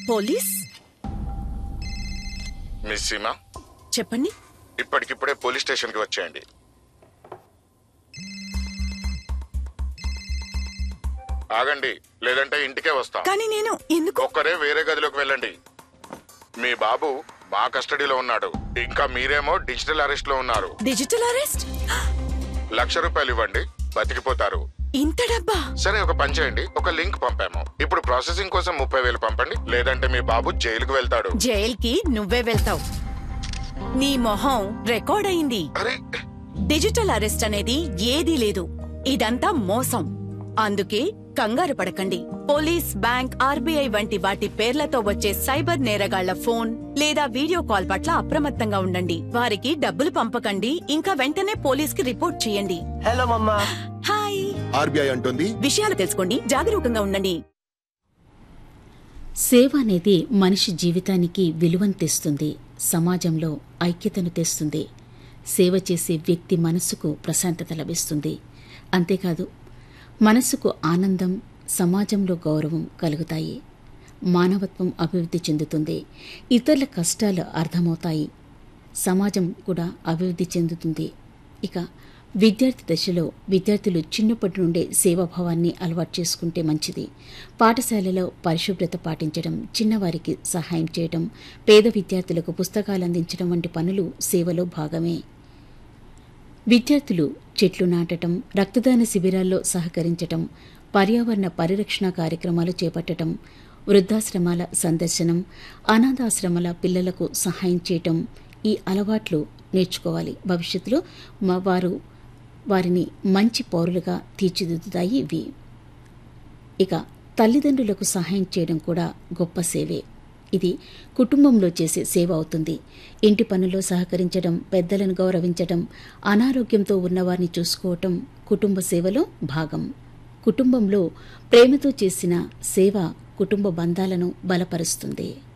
police miss Seema చెప్పండి ఇప్పటికిప్పుడే police station కి వచ్చేయండి ఆగండి లేదంటే ఇంటికే వస్తాం కానీ నేను ఎందుకు ఒక్కరే వేరే గదిలోకి వెళ్ళండి మీ బాబు మా కస్టడీలో ఉన్నాడు ఇంకా మీరేమో డిజిటల్ అరెస్ట్ లో ఉన్నారు డిజిటల్ అరెస్ట్ లక్ష రూపాయలు ఇవ్వండి బతికిపోతారు ఇంత డబ్బా సరే ఒక పని చేయండి ఒక లింక్ పంపాము ఇప్పుడు ప్రాసెసింగ్ కోసం ముప్పై వేలు పంపండి లేదంటే మీ బాబు జైలుకు వెళ్తాడు జైల్కి నువ్వే వెళ్తావు నీ మొహం రికార్డ్ అయింది అరే డిజిటల్ అరెస్ట్ అనేది ఏదీ లేదు ఇదంతా మోసం అందుకే కంగారు పడకండి పోలీస్ బ్యాంక్ ఆర్బీఐ వంటి వాటి పేర్లతో వచ్చే సైబర్ నేరగాళ్ల ఫోన్ లేదా వీడియో కాల్ పట్ల అప్రమత్తంగా ఉండండి వారికి డబ్బులు పంపకండి ఇంకా వెంటనే పోలీస్ కి రిపోర్ట్ చేయండి హలో మమ్మా హాయ్ ఆర్బీఐ అంటోంది విషయాలు తెలుసుకోండి జాగరూకంగా ఉండండి సేవ అనేది మనిషి జీవితానికి విలువను తెస్తుంది సమాజంలో ఐక్యతను తెస్తుంది సేవ చేసే వ్యక్తి మనసుకు ప్రశాంతత లభిస్తుంది అంతేకాదు మనసుకు ఆనందం సమాజంలో గౌరవం కలుగుతాయి మానవత్వం అభివృద్ధి చెందుతుంది ఇతరుల కష్టాలు అర్థమవుతాయి సమాజం కూడా అభివృద్ధి చెందుతుంది ఇక విద్యార్థి దశలో విద్యార్థులు చిన్నప్పటి నుండే సేవాభావాన్ని అలవాటు చేసుకుంటే మంచిది పాఠశాలలో పరిశుభ్రత పాటించడం చిన్నవారికి సహాయం చేయడం పేద విద్యార్థులకు పుస్తకాలు అందించడం వంటి పనులు సేవలో భాగమే విద్యార్థులు చెట్లు నాటటం రక్తదాన శిబిరాల్లో సహకరించటం పర్యావరణ పరిరక్షణ కార్యక్రమాలు చేపట్టడం వృద్ధాశ్రమాల సందర్శనం అనాథాశ్రమాల పిల్లలకు సహాయం చేయటం ఈ అలవాట్లు నేర్చుకోవాలి భవిష్యత్తులో మా వారు వారిని మంచి పౌరులుగా తీర్చిదిద్దుతాయి ఇవి ఇక తల్లిదండ్రులకు సహాయం చేయడం కూడా గొప్ప సేవే ఇది కుటుంబంలో చేసే సేవ అవుతుంది ఇంటి పనుల్లో సహకరించడం పెద్దలను గౌరవించడం అనారోగ్యంతో ఉన్నవారిని చూసుకోవటం కుటుంబ సేవలో భాగం కుటుంబంలో ప్రేమతో చేసిన సేవ కుటుంబ బంధాలను బలపరుస్తుంది